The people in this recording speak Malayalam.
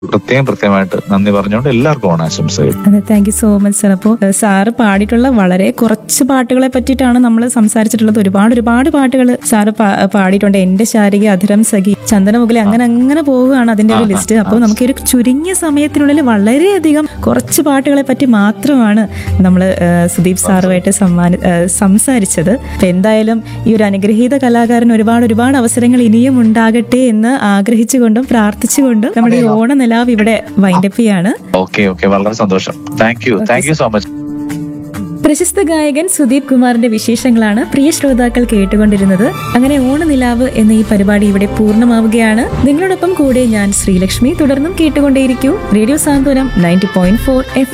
പ്രത്യേകം പ്രത്യേകമായിട്ട് നന്ദി പറഞ്ഞുകൊണ്ട് എല്ലാവർക്കും ഓണാശംസകൾ അതെ thank you so much sir അപ്പോൾ സാറ് പാടിയിട്ടുള്ള വളരെ കുറച്ച് പാട്ടുകളെ പറ്റിയിട്ടാണ് നമ്മൾ സംസാരിച്ചിട്ടുള്ളത് ഒരുപാട് ഒരുപാട് പാട്ടുകൾ സാറ് പാ- പാടിയിട്ടുണ്ട് എന്റെ ശാരിക അധരം സഖി ചന്ദനമുഖലി അങ്ങനെ അങ്ങനെ പോവുകയാണ് അതിന്റെ ഒരു ലിസ്റ്റ് അപ്പോൾ നമുക്ക് ഒരു ചുരുങ്ങിയ സമയത്തിനുള്ളിൽ വളരെയധികം കുറച്ച് പാട്ടുകളെ പറ്റി മാത്രമാണ് നമ്മൾ സുദീപ് സാറുമായിട്ട് സമ്മാനി ആ, സംസാരിച്ചത് അപ്പൊ എന്തായാലും ഈ ഒരു അനുഗ്രഹീത കലാകാരൻ ഒരുപാട് ഒരുപാട് അവസരങ്ങൾ ഇനിയും ഉണ്ടാകട്ടെ എന്ന് ആഗ്രഹിച്ചുകൊണ്ടും പ്രാർത്ഥിച്ചുകൊണ്ടും നമ്മുടെ ഈ ഓണനിലാവ് ഇവിടെ വൈൻഡപ്പ് ചെയ്യാണ് ഓക്കെ ഓക്കെ വളരെ സന്തോഷം thank you thank you so much പ്രശസ്ത ഗായകൻ സുദീപ് കുമാറിന്റെ വിശേഷങ്ങളാണ് പ്രിയ ശ്രോതാക്കൾ കേട്ടുകൊണ്ടിരുന്നത് അങ്ങനെ ഓണനിലാവ് എന്ന ഈ പരിപാടി ഇവിടെ പൂർണ്ണമാവുകയാണ് നിങ്ങളോടൊപ്പം കൂടെ ഞാൻ ശ്രീലക്ഷ്മി തുടർന്നും കേട്ടുകൊണ്ടേയിരിക്കൂ radio Santhwanam ninety point four F